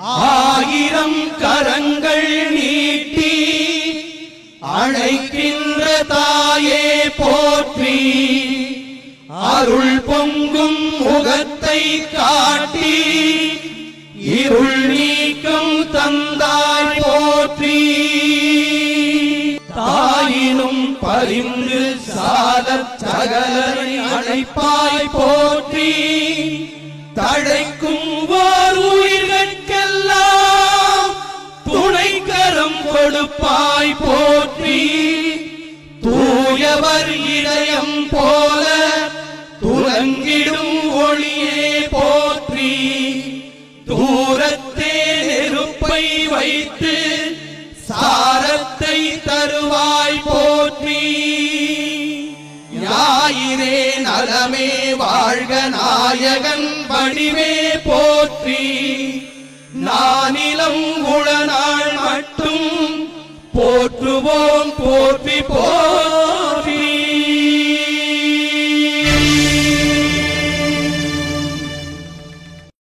ஆயிரம் கரங்கள் நீட்டி அழைக்கின்ற தாயே போற்றி அருள் பொங்கும் முகத்தை காட்டி இருள் நீக்கம் தந்தாய் போற்றி தாயினும் பரிந்து சாலச் சகலரை அழைப்பாய் போற்றி தழைக்கும் ஓர் உயிர்கட்கெல்லாம் துணைக்கரம் கொடுப்பாய் போற்றி தூயவர் இதயம் போல துலங்கிடும் ஒளியே போற்றி தூரத்தே நெருப்பை வைத்து சாரத்தை தருவாய் போற்றி ஞாயிறே நலமே வாழ்க நாயகன் வடிவே போற்றி நானிலம் உளநாள் மட்டும் போற்றுவோம் போற்றி போ